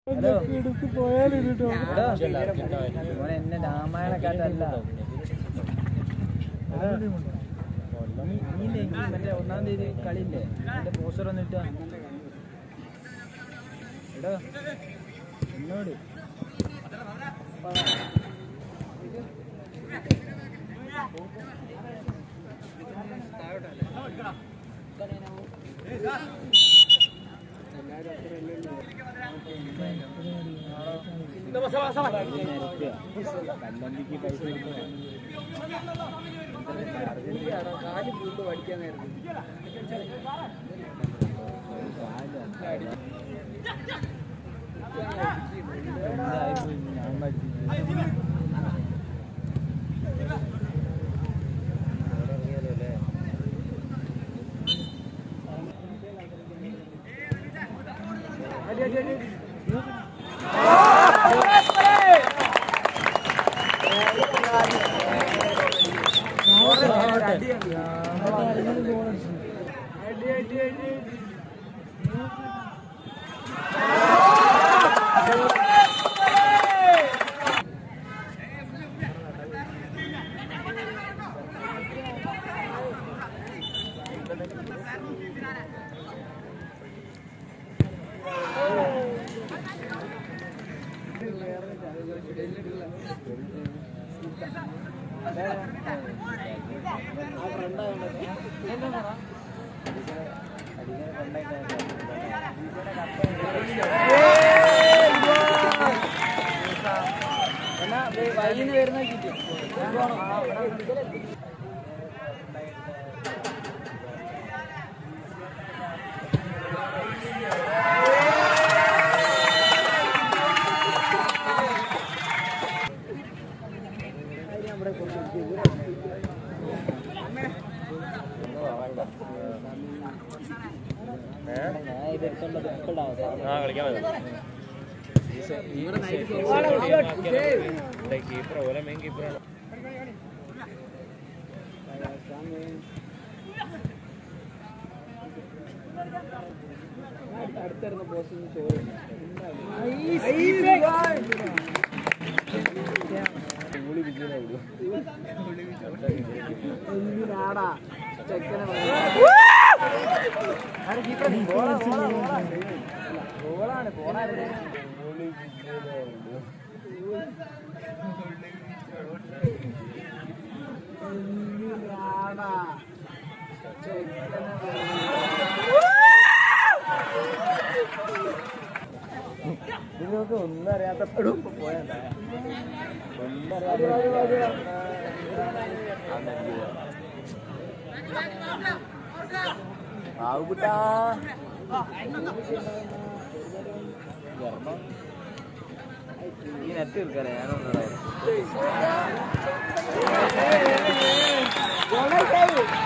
hello എടുത്ത് പോയാലും കേട്ടോ മോനെ എന്നെ രാമായണക്കാരല്ല നീ നീ ഇല്ലേ എനിക്ക് മറ്റേ ഒന്നാം തീയതി കളിയില്ലേ എന്റെ പോസ്റ്റർ ഒന്ന് ഇട്ടാ എടോ എന്നോട് കല്ലന്തിക്ക് പൈസ കാല് പൂണ്ട് പഠിക്കാൻ നേരത്തെ ഞാൻ പഠിച്ചു വൈകിന്ന് വരുന്ന കിട്ടും ഞാൻ ഇത് എടുത്തോണ്ട് ഇപ്പോഴാണ് ആ കളിക്കാൻ പറ്റും കീപ്പർ ഓരോ മെയിൻ കീപ്പറാണ് അടുത്തിരുന്ന പോസ്റ്റിന് ചോറ് എന്തിനാടാ ചെക്കനെ ഗോളാണ് പോണായിരുന്നു എന്തിനാടാ നിങ്ങൾക്ക് ഒന്നും അറിയാത്തപ്പോഴും പോയാ ഒന്നും അറിയാത്ത ആവുകുട്ടാ ഈ നെറ്റ് എടുക്കാനേ ഞാനൊന്നും